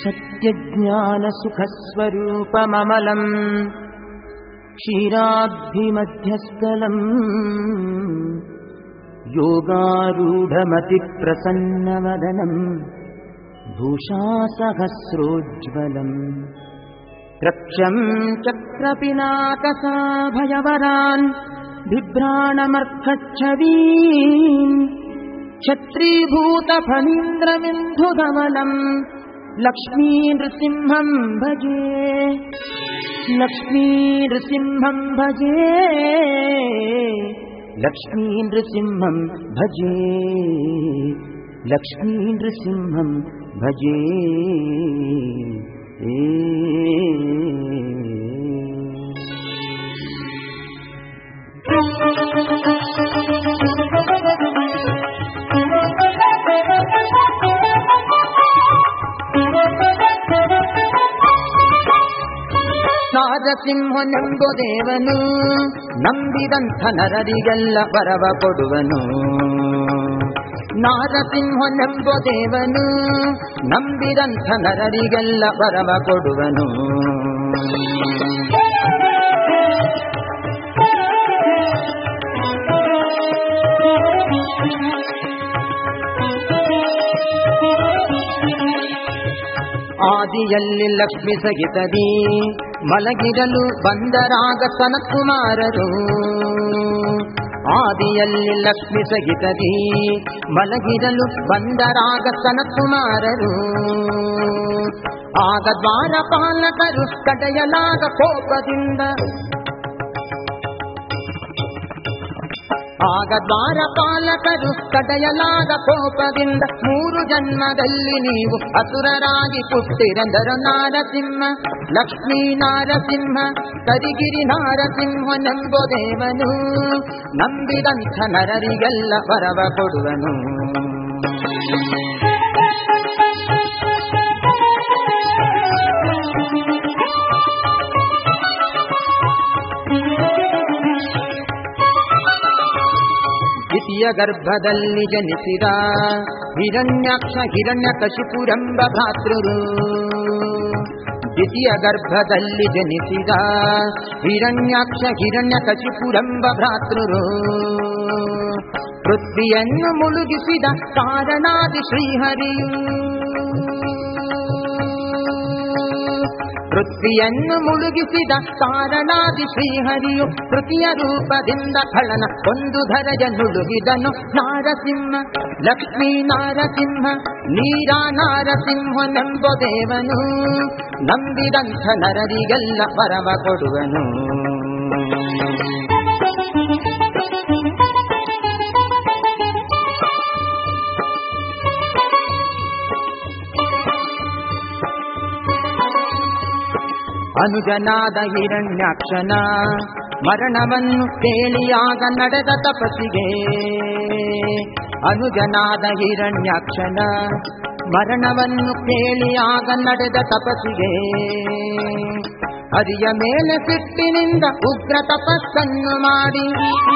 सत्यज्ञानसुखस्वरूपममलम् क्षीराब्धिमध्यस्थलम् योगारूढमतिप्रसन्नवदनम् भूषासहस्रोज्ज्वलम् रक्षम् चक्रपिनाकसाभयवरान् बिभ्राणमर्कच्छवी छत्रीभूतफणीन्द्रमिन्धुधवलम् लक्ष्मी नृसिंहम् भजे लक्ष्मी नृसिंहम् भजे लक्ष्मी नृसिंहम् भजे लक्ष्मी नृसिंहम् भजे ए ನಾರಸಿಂಹನೆಂಬುದೇವನು ನಂಬಿದಂಥ ನರರಿಗೆಲ್ಲ ವರವ ಕೊಡುವನು ನಾರಸಿಂಹನೆಂಬುದೇವನು ನಂಬಿದಂಥ ನರರಿಗೆಲ್ಲ ವರವ ಕೊಡುವನು ಆದಿಯಲ್ಲಿ ಲಕ್ಷ್ಮಿ ಸಹಿತದಿ ಮಲಗಿರಲು ಬಂದರಾಗ ಸನತ್ಕುಮಾರರು ಆದಿಯಲ್ಲಿ ಲಕ್ಷ್ಮಿ ಸಹಿತದಿ ಮಲಗಿರಲು ಬಂದರಾಗ ಸನತ್ಕುಮಾರರು ಆಗ ದ್ವಾರಪಾಲಕರು ಕಡೆಯಲಾಗ ಕೋಪದಿಂದ ಆಗ ದ್ವಾರಪಾಲಕರು ಕಡೆಯಲಾದ ಕೋಪದಿಂದ ಮೂರು ಜನ್ಮದಲ್ಲಿ ನೀವು ಅಸುರರಾಗಿ ಹುಟ್ಟಿರಂದರು ನಾರಸಿಂಹ ಲಕ್ಷ್ಮೀ ನಾರಸಿಂಹ ಕರಿಗಿರಿ ನಾರಸಿಂಹನೆಂಬುದೇವನು ನಂಬಿದಂಥ ನರರಿಗೆಲ್ಲ ವರವ ಕೊಡುವನು ದ್ವಿತೀಯ ಗರ್ಭದಲ್ಲಿ ಜನಿಸಿದ ಹಿರಣ್ಯಾಕ್ಷ ಹಿರಣ್ಯ ಕಶಿಪುರೆಂಬ ಭ್ರಾತೃರು ದ್ವಿತೀಯ ಗರ್ಭದಲ್ಲಿ ಜನಿಸಿದ ಹಿರಣ್ಯಾಕ್ಷ ಹಿರಣ್ಯ ಕಶಿಪುರೆಂಬ ಭ್ರಾತೃರು ಪೃಥ್ವಿಯನ್ನು ಮುಳುಗಿಸಿದ ಕಾರಣಾದಿ ಶ್ರೀಹರಿಯು ಪೃಥ್ವಿಯನ್ನು ಮುಳುಗಿಸಿದ ಕಾರಣಾದಿ ಶ್ರೀಹರಿಯು ತೃತೀಯ ರೂಪದಿಂದ ಖಳನ ಒಂದು ಧರಜ ನುಳುಗಿದನು ನಾರಸಿಂಹ ಲಕ್ಷ್ಮೀ ನಾರಸಿಂಹ ನೀರ ನಾರಸಿಂಹನೆಂಬುದೇವನು ನಂಬಿದಂಥ ನರರಿಗೆಲ್ಲ ವರವ ಕೊಡುವನು ಅನುಜನಾದ ಹಿರಣ್ಯಾಕ್ಷನ ಮರಣವನ್ನು ಕೇಳಿಯಾಗ ನಡೆದ ತಪಸ್ಸಿಗೆ ಅನುಜನಾದ ಹಿರಣ್ಯಾಕ್ಷನ ಮರಣವನ್ನು ಕೇಳಿಯಾಗ ನಡೆದ ತಪಸ್ಸಿಗೆ ಹರಿಯ ಮೇಲೆ ಸಿಟ್ಟಿನಿಂದ ಉಗ್ರ ತಪಸ್ಸನ್ನು ಮಾಡಿ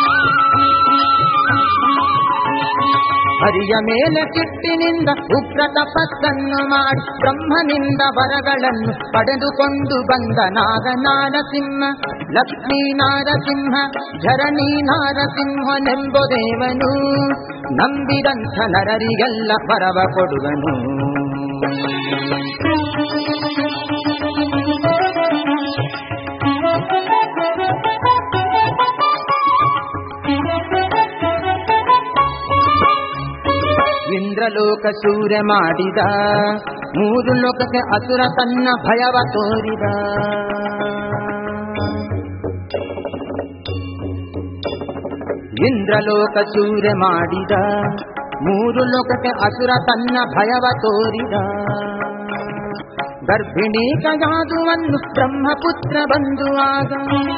ಹರಿಯ ಮೇಲೆ ಸಿಟ್ಟಿನಿಂದ ಉಗ್ರ ತಪಸ್ಸನ್ನು ಮಾಡಿ ಬ್ರಹ್ಮನಿಂದ ವರಗಳನ್ನು ಪಡೆದುಕೊಂಡು ಬಂದ ನಾಗ ನಾರಸಿಂಹ ಲಕ್ಷ್ಮೀ ನಾರಸಿಂಹ ಧರಣಿ ನಾರಸಿಂಹನೆಂಬುದೇವನು ನಂಬಿದಂಥ ನರರಿಗೆಲ್ಲ ವರವ ಕೊಡುವನು ಇಂದ್ರಲೋಕ ಸೂರ್ಯ ಮಾಡಿದ ಮೂರು ಲೋಕಕ್ಕೆ ಅಸುರ ತನ್ನ ಭಯವ ತೋರಿದ ಇಂದ್ರಲೋಕ ಸೂರ್ಯ ಮಾಡಿದ ಮೂರು ಲೋಕಕ್ಕೆ ಅಸುರ ತನ್ನ ಭಯವ ತೋರಿದ ಗರ್ಭಿಣಿ ಕಯಾದುವನ್ನು ಬ್ರಹ್ಮಪುತ್ರ ಬಂದುವಾಗ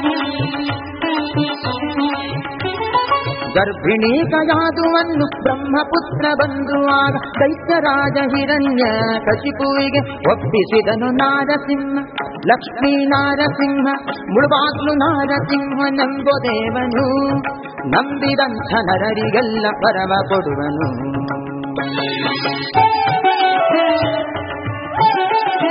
ಗರ್ಭಿಣಿ ಕಯಾದುವನ್ನು ಬ್ರಹ್ಮಪುತ್ರ ಬಂದುವಾಗ ದೈತ್ಯರಾಜ ಹಿರಣ್ಯ ಕಶಿಪುವಿಗೆ ಒಪ್ಪಿಸಿದನು ನಾರಸಿಂಹ ಲಕ್ಷ್ಮೀ ನಾರಸಿಂಹ ಮುಳುಬಾಗ್ಲು ನಾರಸಿಂಹನೆಂಬುದೇವನು ನಂಬಿದಂಥ ನರರಿಗೆಲ್ಲ ವರವ ಕೊಡುವನು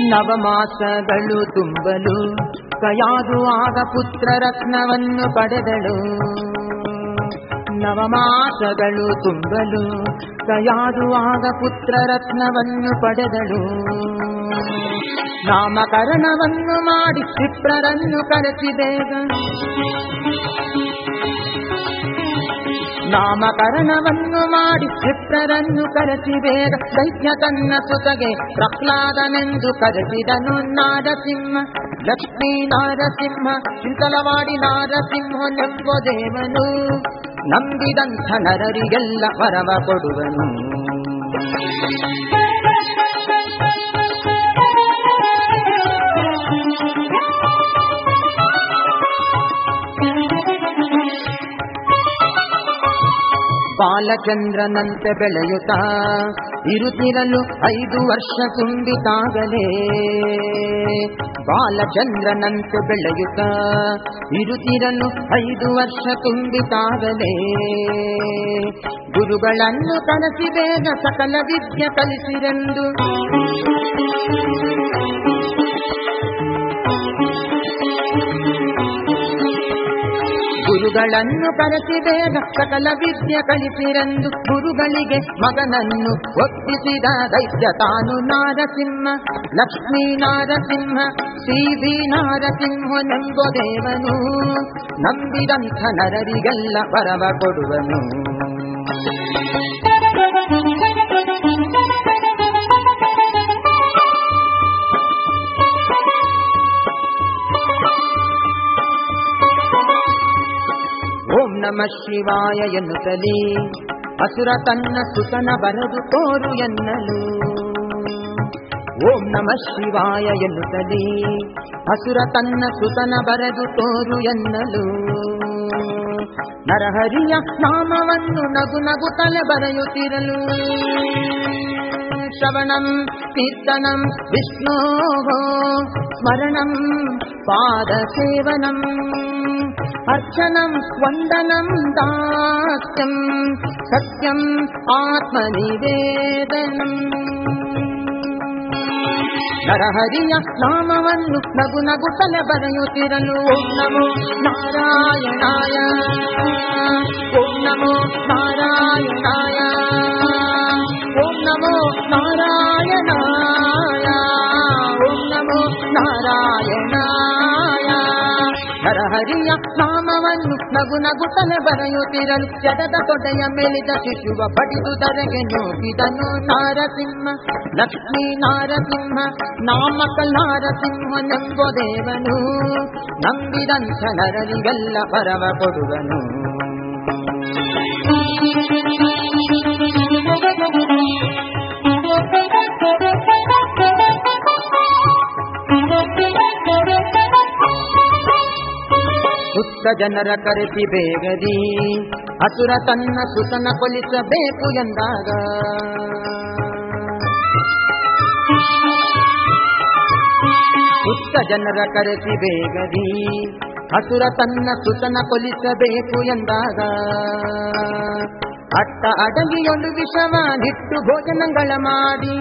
ನವಮಾಸಗಳು ತುಂಬಲು ಕಯಾದುವಾಗ ಪುತ್ರ ರತ್ನವನ್ನು ಪಡೆದಳು ನವಮಾಸಗಳು ತುಂಬಲು ಕಯಾದುವಾಗ ಪುತ್ರ ರತ್ನವನ್ನು ಪಡೆದಳು ನಾಮಕರಣವನ್ನು ಮಾಡಿ ವಿಪ್ರರನ್ನು ಕರೆಸಿದೇಗ ನಾಮಕರಣವನ್ನು ಮಾಡಿ ವಿಪ್ರರನ್ನು ಕರೆಸಿಬೇಗ ದೈತ್ಯ ತನ್ನ ಸುತಗೆ ಪ್ರಹ್ಲಾದನೆಂದು ಕರೆಸಿದನು ನಾರಸಿಂಹ ಲಕ್ಷ್ಮೀ ನಾರಸಿಂಹ ಚಿಂತಲವಾಡಿ ನಾರಸಿಂಹನೆಂಬ ದೇವನು ನಂಬಿದಂಥ ನರರಿಗೆಲ್ಲ ವರವ ಕೊಡುವನು ಬಾಲಚಂದ್ರನಂತೆ ಬೆಳೆಯುತ್ತಾ ಇರುತ್ತಿರಲು ಐದು ವರ್ಷ ತುಂಬಿತಾಗಲೇ ಬಾಲಚಂದ್ರನಂತೆ ಬೆಳೆಯುತ್ತಾ ಇರುತ್ತಿರಲು ಐದು ವರ್ಷ ತುಂಬಿತಾಗಲೇ ಗುರುಗಳನ್ನು ಕನಸಿ ಬೇಗ ಸಕಲ ವಿದ್ಯೆ ಕಲಿಸಿರೆಂದು ಗುರುಗಳನ್ನು ಕರೆಸಿ ಬೇಗ ಸಕಲ ವಿದ್ಯೆ ಕಲಿಸಿರೆಂದು ಗುರುಗಳಿಗೆ ಮಗನನ್ನು ಒಪ್ಪಿಸಿದ ದೈತ್ಯ ತಾನು ನಾರಸಿಂಹ ಲಕ್ಷ್ಮೀ ನಾರಸಿಂಹ ಶ್ರೀ ನಾರಸಿಂಹನೆಂಬ ದೇವನು ನಂಬಿದಂಥ ನರರಿಗೆಲ್ಲ ವರವ ಕೊಡುವನು ಓಂ ನಮ ಶಿವಾಯ ಎನ್ನುತ್ತಲೇ ಅಸುರ ತನ್ನ ಸುತನ ಬರೆದು ತೋರು ಎನ್ನಲು ಓಂ ನಮ ಶಿವಾಯ ಎನ್ನುತ್ತಲೇ ಅಸುರ ತನ್ನ ಸುತನ ಬರೆದು ತೋರು ಎನ್ನಲು ನರಹರಿಯ ನಾಮವನ್ನು ನಗು ನಗುತ್ತಲೆ ಬರೆಯುತ್ತಿರಲು ಶ್ರವಣಂ ಕೀರ್ತನಂ ವಿಷ್ಣೋ ಸ್ಮರಣಂ ಪಾದ ಸೇವನಂ ಅರ್ಚನಂ ವಂದನಂ ದಾಸ್ಯಂ ಸತ್ಯಂ ಆತ್ಮನಿವೇದನಂ ನರಹರಿಯ ನಾಮವನ್ನು ನಗು ನಗುತ್ತಲೆ ಬರೆಯುತ್ತಿರಲು ಓಂ ನಮೋ ನಾರಾಯಣಾಯ ಓಂ ನಮೋ ನಾರಾಯಣಾಯ ಓಂ ನಮೋ ನಾರಾಯಣಾಯ ಓಂ ನಮೋ ನಾರಾಯಣಾಯ ನರಹರಿಯ ನಾಮವನ್ನು ನಗು ನಗುತ್ತಲೆ ಬರೆಯುತ್ತಿರಲು ಜಡದ ತೊಡೆಯ ಮೇಲಿದ ಶಿಶುವ ಬಡಿದು ಧರೆಗೆ ನೋಡಿದನು ನಾರಸಿಂಹ ಲಕ್ಷ್ಮೀ ನಾರಸಿಂಹ ನಾಮಕ ನಾರಸಿಂಹನೆಂಬ ದೇವನು ನಂಬಿದಂಥ ನರರಿಗೆಲ್ಲ ಪರವ ಕೊಡುವನು ಸುತ್ತ ಜನರ ಕರೆಸಿ ಬೇಗದಿ ಅಸುರ ತನ್ನ ಸುತನ ಕೊಲಿಸಬೇಕು ಎಂದಾಗ ಸುತ್ತ ಜನರ ಕರೆಸಿ ಬೇಗದಿ ಅಸುರ ತನ್ನ ಸುತನ ಕೊಲಿಸಬೇಕು ಎಂದಾಗ ಅಟ್ಟ ಅಡಗಿಯೊಂದು ವಿಷವ ನಿಟ್ಟು ಭೋಜನಗಳ ಮಾಡಿ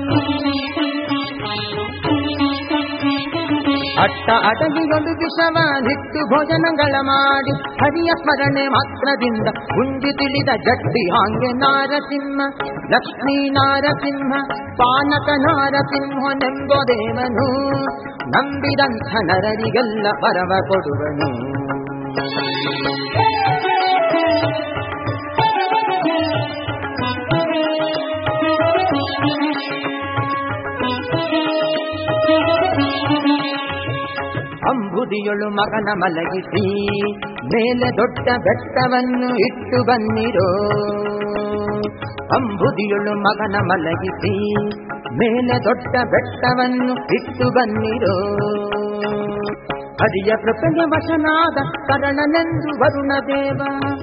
ಅಟ್ಟ ಅಡಗಿಗೊಂದು ವಿಷವ ನಿಟ್ಟು ಭೋಜನಗಳ ಮಾಡಿ ಹರಿಯ ಸ್ಮರಣೆ ಮಾತ್ರದಿಂದ ಉಂಡಿ ತಿಳಿದ ಜಡ್ಡಿ ಹಾಂಗೆ ನಾರಸಿಂಹ ಲಕ್ಷ್ಮೀ ನಾರಸಿಂಹ ಪಾನಕ ನಾರಸಿಂಹನೆಂಬ ದೇವನು ನಂಬಿದಂಥ ನರರಿಗೆಲ್ಲ ಪರವ ಕೊಡುವನು ಅಂಬುದಿಯೊಳು ಮಗನ ಮಲಗಿಸಿ ಮೇಲೆ ದೊಡ್ಡ ಬೆಟ್ಟವನ್ನು ಇಟ್ಟು ಬನ್ನಿರೋ ಅಂಬುದಿಯೊಳು ಮಗನ ಮಲಗಿಸಿ ಮೇಲೆ ದೊಡ್ಡ ಬೆಟ್ಟವನ್ನು ಇಟ್ಟು ಬನ್ನಿರೋ ಹರಿಯ ಕೃಪೆಗೆ ವಶನಾದ ಕರಣನೆಂದು ವರುಣ ದೇವ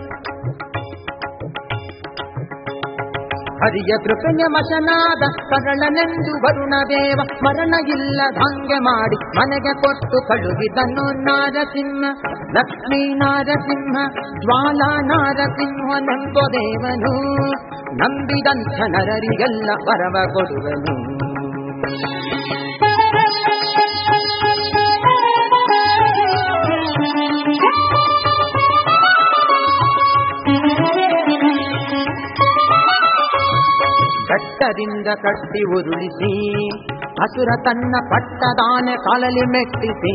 ಹರಿಯ ಕೃಪೆಯ ವಶನಾದ ಕರಳನೆಂದು ವರುಣ ದೇವ ಮರಣ ಇಲ್ಲದಂಗೆ ಮಾಡಿ ಮನೆಗೆ ಕೊಟ್ಟು ಕಳುಹಿದನು ನಾರಸಿಂಹ ಲಕ್ಷ್ಮೀ ನಾರಸಿಂಹ ಜ್ವಾಲಾ ನಾರಸಿಂಹನೆಂಬ ದೇವನು ನಂಬಿದಂಥ ನರರಿಗೆಲ್ಲ ವರವ ಕೊಡುವನು ಬೆಟ್ಟದಿಂದ ಕಟ್ಟಿ ಉರುಳಿಸಿ ಹಸುರ ತನ್ನ ಪಟ್ಟದಾನೆ ಕಾಲಲಿ ಮೆಟ್ಟಿಸಿ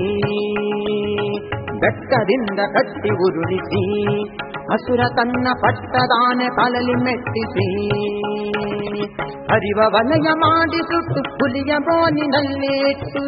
ಬೆಟ್ಟದಿಂದ ಕಟ್ಟಿ ಉರುಳಿಸಿ ಹಸುರ ತನ್ನ ಪಟ್ಟದಾನೆ ಕಾಲಲಿ ಮೆಟ್ಟಿಸಿ ಹರಿವ ವಲಯ ಮಾಡಿ ಸುಟ್ಟು ಹುಲಿಯ ಬೋನಿನಲ್ಲಿಟ್ಟು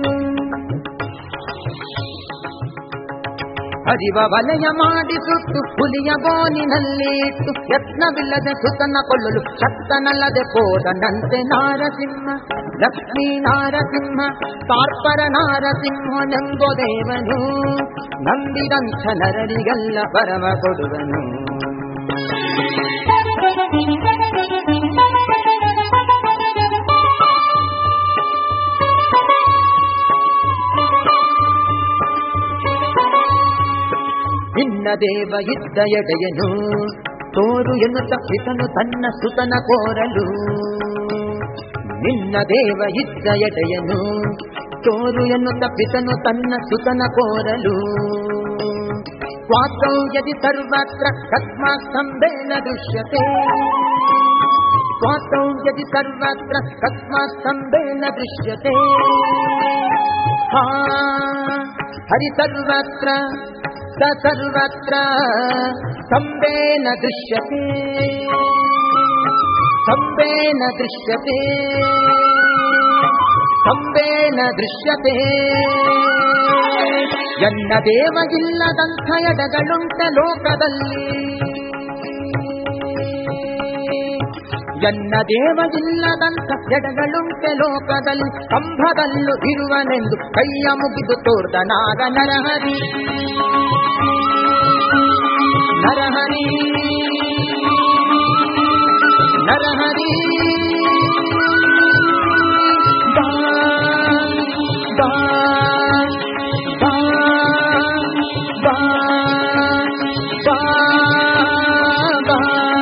ಹರಿವ ವಲಯ ಮಾಡಿ ಸುಟ್ಟು ಹುಲಿಯ ಬೋನಿನಲ್ಲಿಟ್ಟು ಯತ್ನವಿಲ್ಲದೆ ಸುತನ ಕೊಳ್ಳಲು ಶಕ್ತನಲ್ಲದೆ ಹೋದನಂತೆ ನಾರಸಿಂಹ ಲಕ್ಷ್ಮೀ ನಾರಸಿಂಹ ಕಾರ್ಪರ ನಾರಸಿಂಹನೆಂಬೋ ದೇವನು ನಂಬಿದಂಥ ನರರಿಗೆಲ್ಲ ಪರಮ ಕೊಡುವನು ನಿನ್ನ ದೇವ ಇದ್ದ ಎಡೆಯನು ತೋರು ಎನ್ನುತ್ತ ಪಿತನು ತನ್ನ ಸುತನ ಕೋರಲು ನಿನ್ನ ದೇವ ಇದ್ದ ಎಡೆಯನು ತೋರು ಎನ್ನುತ್ತ ಪಿತನು ತನ್ನ ಸುತನ ಕೋರಲು ಸ್ವಾತೌ ಯದಿ ಸರ್ವತ್ರ ಕಸ್ಮಾತ್ ಸ್ತಂಭೇನ ದೃಶ್ಯತೆ ಸ್ವಾತೌ ಯದಿ ಸರ್ವತ್ರ ಕಸ್ಮಾತ್ ಸ್ತಂಭೇನ ದೃಶ್ಯತೆ ಹಾ ಹರಿ ಸರ್ವತ್ರ ಸ ಸರ್ವತ್ರ ಸ್ತಂಭೇನ ದೃಶ್ಯತೆ ಸ್ತಂಭೇನ ದೃಶ್ಯತೆ ಸ್ತಂಭೇನ ದೃಶ್ಯತೆ ಎನ್ನ ದೇವಗಿಲ್ಲದಂಥ ಎಡಗಳುಂಟ ಲೋಕದಲ್ಲಿ ಎನ್ನ ದೇವಗಿಲ್ಲದಂಥ ಎಡಗಳುಂಟೆ ಲೋಕದಲ್ಲಿ ಕಂಭದಲ್ಲೂ ಇರುವನೆಂದು ಕೈಯ ಮುಗಿದು ತೋರ್ದ ನಾಗ ನರಹರಿ ನರಹರಿ ನರಹರಿ ಬಾ ಬಾ ಬಾ ಬಾ ಬಾ ಬಾ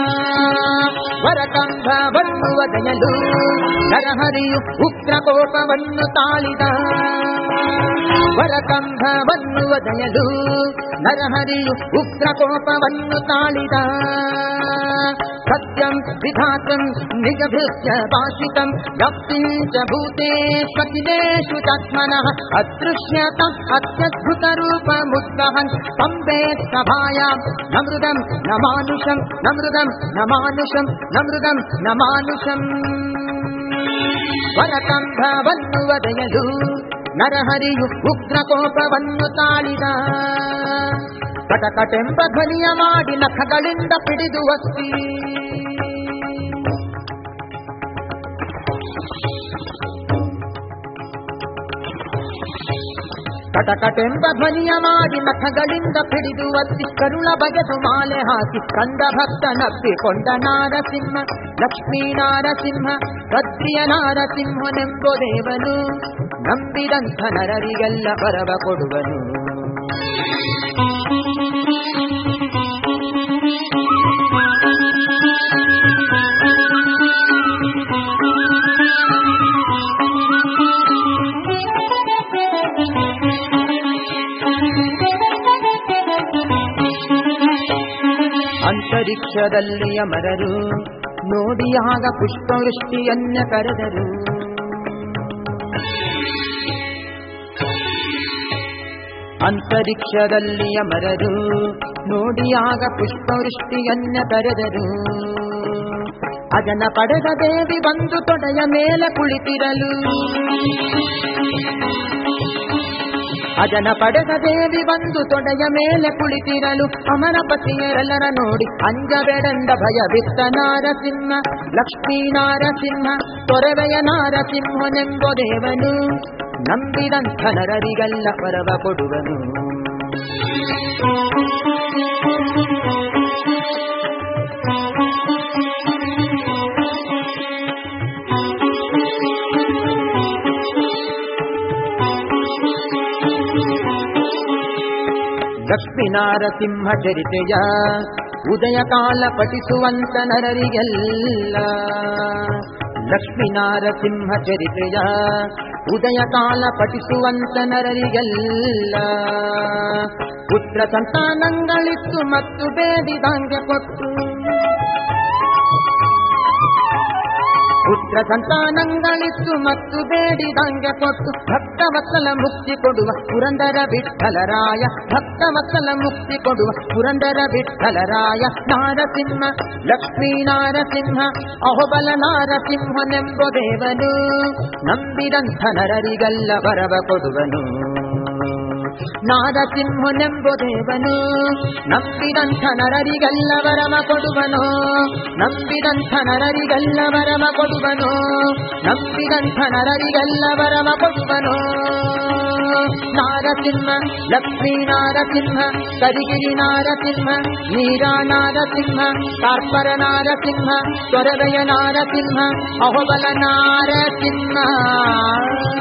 ವರಕಂಭವನ್ನು ಒದೆಯಲು ನರಹರಿಯು ಉಗ್ರ ಕೋಪವನ್ನು ತಾಳಿದ ವರಕಂಭವನ್ನು ಒದೆಯಲು ನರಹರಿಯು ಉಗ್ರ ಕೋಪವನ್ನು ತಾಳಿದ ಸತ್ಯಂ ವಿಧಾತಂ ನಿಜಭೃತ್ಯ ಭಾಷಿತಂ ವ್ಯಕ್ತಿಂ ಚ ಭೂತೇಷ್ವಖಿಲೇಷು ಚಾತ್ಮನಃ ಅದೃಶ್ಯತಂ ಅತ್ಯದ್ಭುತ ರೂಪ ಮುದ್ವಹನ್ ಸ್ತಂಭೆ ಸಭಾಯಾಂ ನಮೃದಂ ನ ಮಾನುಷಂ ನಮೃದಂ ನ ಮಾನುಷಂ ನಮೃದಂ ನ ಮಾನುಷಂ ವರಕಂಭವನ್ನು ಒದೆಯಲು ನರಹರಿಯು ಉಗ್ರ ಕೋಪವನ್ನು ತಾಳಿದ ಕಟಕಟೆಂಬ ಧ್ವನಿಯ ಮಾಡಿ ನಖಗಳಿಂದ ಪಿಡಿದು ಒತ್ತಿ ಕಟಕಟೆಂಬ ಧ್ವನಿಯ ಮಾಡಿ ನಖಗಳಿಂದ ಪಿಡಿದು ಒತ್ತಿ ಕರುಳ ಬಗೆದು ಮಾಲೆ ಹಾಕಿ ಕಂದ ಭಕ್ತ ನಪ್ಪಿಕೊಂಡ ನಾರಸಿಂಹ ಲಕ್ಷ್ಮೀ ನಾರಸಿಂಹ ಭದ್ರಿಯ ನಾರಸಿಂಹನೆಂಬೋ ದೇವನು ನಂಬಿದಂಥ ನರರಿಗೆಲ್ಲ ಬರವ ಕೊಡುವನು ಅಂತರಿಕ್ಷದಲ್ಲಿ ಅಮರರು ನೋಡಿ ಆಗ ಪುಷ್ಪವೃಷ್ಟಿಯನ್ನ ಕರೆದರು ಅಂತರಿಕ್ಷದಲ್ಲಿ ಅಮರರು ನೋಡಿ ಆಗ ಪುಷ್ಪವೃಷ್ಟಿಯನ್ನ ಕರೆದರು ಅದನ ಪಡೆದ ದೇವಿ ಬಂದು ತೊಡೆಯ ಮೇಲೆ ಕುಳಿತಿರಲು ಅದನ ಪಡೆದ ದೇವಿ ಬಂದು ತೊಡೆಯ ಮೇಲೆ ಕುಳಿತಿರಲು ಅಮರ ಪತಿಯರೆಲ್ಲರ ನೋಡಿ ಅಂಜಬೇಡಂದ ಭಯವಿತ್ತ ನಾರಸಿಂಹ ಲಕ್ಷ್ಮೀ ನಾರಸಿಂಹ ತೊರವೆಯ ನಾರಸಿಂಹನೆಂಬೋ ದೇವನು ನಂಬಿದಂಥ ನರರಿಗೆಲ್ಲ ಪರವ ಕೊಡುವನು ಲಕ್ಷ್ಮೀ ನಾರಸಿಂಹ ಚರಿತೆಯ ಉದಯ ಕಾಲ ಪಠಿಸುವಂತ ನರರಿಗೆಲ್ಲ ಲಕ್ಷ್ಮೀ ನಾರಸಿಂಹ ಚರಿತೆಯ ಉದಯ ಕಾಲ ಪಠಿಸುವಂತ ನರರಿಗೆಲ್ಲ ಪುತ್ರ ಸಂತಾನಗಳಿತ್ತು ಮತ್ತು ಬೇಡಿದಾಂಗೆ ಕೊಟ್ಟು ಪುತ್ರ ಸಂತಾನಗಳಿತ್ತು ಮತ್ತು ಬೇಡಿದಂಗೆ ಕೊಟ್ಟು ಭಕ್ತ ವತ್ಸಲ ಮುಕ್ತಿ ಕೊಡುವ ಪುರಂದರ ವಿಠಲರಾಯ ಭಕ್ತ ವತ್ಸಲ ಮುಕ್ತಿ ಕೊಡುವ ಪುರಂದರ ವಿಠಲರಾಯ ನಾರಸಿಂಹ ಲಕ್ಷ್ಮೀ ನಾರಸಿಂಹ ಅಹೋಬಲ ನಾರಸಿಂಹನೆಂಬ ದೇವನು ನಂಬಿದಂಥ ನರರಿಗೆಲ್ಲ ವರವ ಕೊಡುವನು ನಾರಸಿಂಹನೆಂಬ ದೇವನು ನಂಬಿದಂಥ ನರರಿಗೆಲ್ಲ ವರಮ ಕೊಡುವನು ನಂಬಿದಂಥ ನರರಿಗೆಲ್ಲ ವರಮ ಕೊಡುವನು ನಂಬಿದಂಥ ನರರಿಗೆಲ್ಲ ವರಮ ಕೊಡುವನು ನಾರಸಿಂಹ ಲಕ್ಷ್ಮೀ ನಾರಸಿಂಹ ಕರಿಗಿರಿ ನಾರಸಿಂಹ ನೀರಾ ನಾರಸಿಂಹ ಕಾರ್ಪರ ನಾರಸಿಂಹ ತೊರವೆಯ ನಾರಸಿಂಹ ಅಹೋಬಲ ನಾರಸಿಂಹ